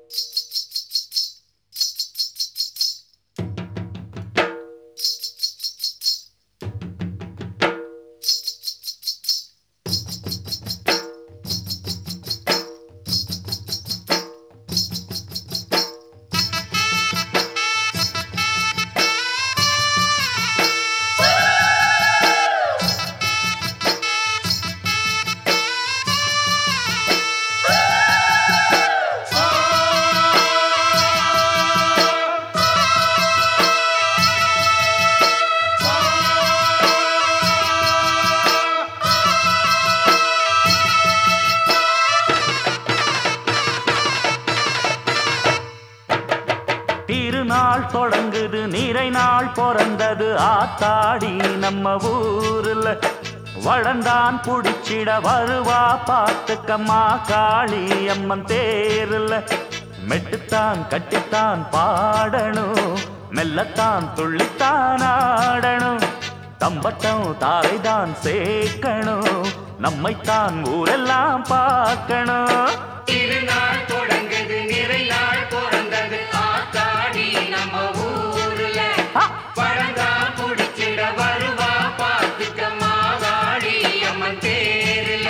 திருநாள் தொடங்குது நிறை நாள் பிறந்தது ஆத்தாடி நம்ம ஊர்ல வளர்ந்தான் புடிச்சிட வருவா பார்த்துக்கம்மா காளி அம்மன் தேர்ல மெட்டுத்தான் கட்டித்தான் பாடணும் மெல்லத்தான் துள்ளித்தான் ஆடணும் தம்பட்டம் தாரைதான் சேர்க்கணும் நம்மைத்தான் ஊரெல்லாம் பார்க்கணும் திருநாள் தொடங்குது நிறை நாள் பிறந்தது ஆத்தாடி நம்ம ஊர்ல பழந்தா புடிச்சிட வருவா பார்த்துக்க மாதாடி அம்மன் தேர்ல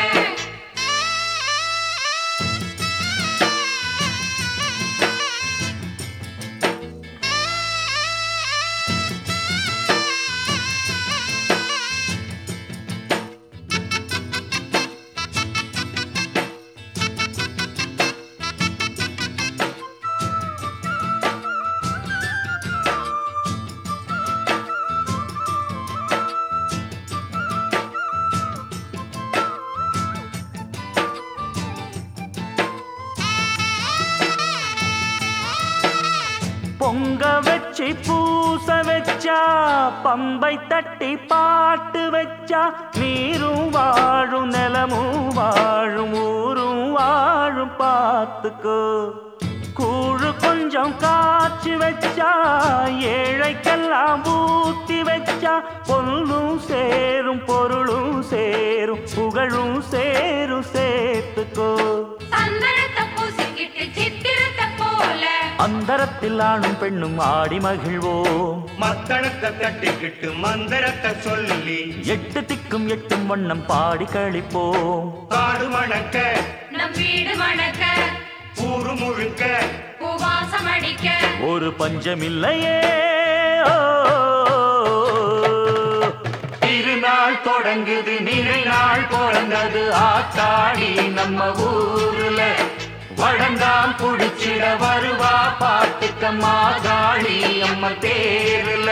பொங்க வச்சு பூச வச்சா பம்பை தட்டி பாட்டு வச்சா நீரும் வாழும் நிலமும் வாழும் ஊரும் வாழும் பார்த்துக்கோ கூழு கொஞ்சம் காய்ச்சி வச்சா ஏழைக்கெல்லாம் ஊத்தி வச்சா பொல்லும் சேரும் பொருளும் சேரும் புகழும் சேரும் சேர்த்துக்கோ சந்தனத்தை பூசிக்கிட்டு சித்திரத்தை போல அந்தரத்தில் ஆணும் பெண்ணும் ஆடி மகிழ்வோம் மத்தளத்தை தட்டிக்கிட்டு மந்திரத்தை சொல்லி எட்டு திக்கும் எட்டும் வண்ணம் பாடி கழிப்போம் காடு மணக்க நம் வீடு மணக்க ஊரு முழுக்க பூவாசம் அடிக்க ஒரு பஞ்சமில்லையே ஓ. திருநாள் தொடங்குது நிறை நாள் பிறந்தது ஆத்தாடி நம்ம ஊர்ல வழந்தான் புடிச்சிட வருவா பாட்டுக்க மாதாளி அம்ம தேர்ல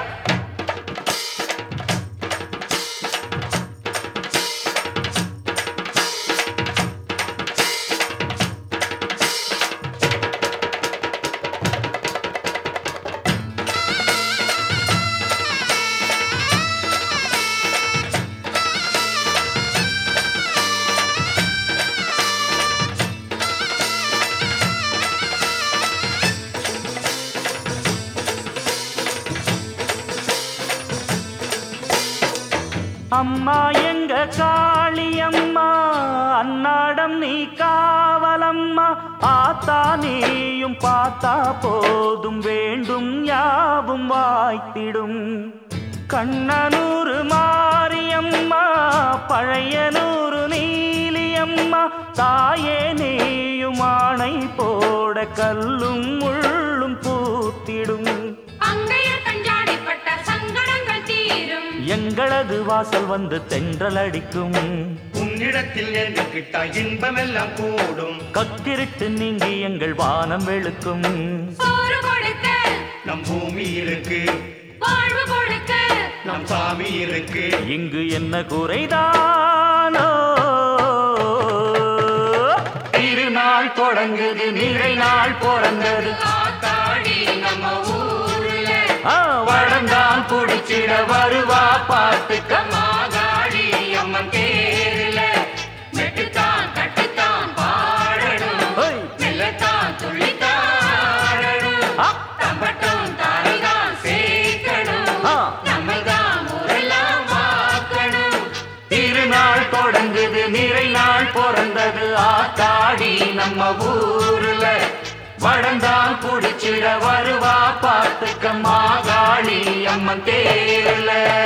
அம்மா எங்க காளியம்மா அன்னாடம் நீ காவலம்மா ஆத்தா நீயும் பார்த்தா போதும் வேண்டும் யாவும் வாய்த்திடும் கண்ணனூறு மாரியம்மா பழையனூறு நீலியம்மா தாயே நீயும் ஆணை போட கல்லும் முள்ளும் பூத்திடும் அங்கையர் கஞ்சாடிப்பட்ட சங்கடங்கள் தீரும் எங்களது வாசல் வந்து தென்றல் அடிக்கும் உன்னிடத்தில் என்கிட்ட இன்பமெல்லாம் கூடும் கத்திருட்டு நீங்கி எங்கள் வானம் வெளுக்கும் சோறு கொடுக்க நம் பூமி இருக்கு வாழ்வு கொடுக்க நம் சாமி இருக்கு இங்கு என்ன குறைதானோ திருநாள் தொடங்குது நிறை நாள் பிறந்தது ஆத்தாடி நம்ம ஊர்ல ஆ, வளர்ந்தான் குடிச்சிட வருவா பார்த்துக்க மாதாடி அம்மன் தேர்ல மெட்டுத்தான் கட்டுத்தான் பாடணும் ஹோய். மெல்லத்தான் துள்ளித்தாடணும் ஆ, தம்பட்டம் தாரைதான் சேர்க்கணும் ஆ. நம்மதான் ஊரெல்லாம் பார்க்கணும் திருநாள் தொடங்குது நிறை நாள் பிறந்தது ஆத்தாடி நம்ம ஊர்ல வடந்தான் குடிச்சிட வருவா பார்த்துக்க மாகாளி அம்மன் தேர்ல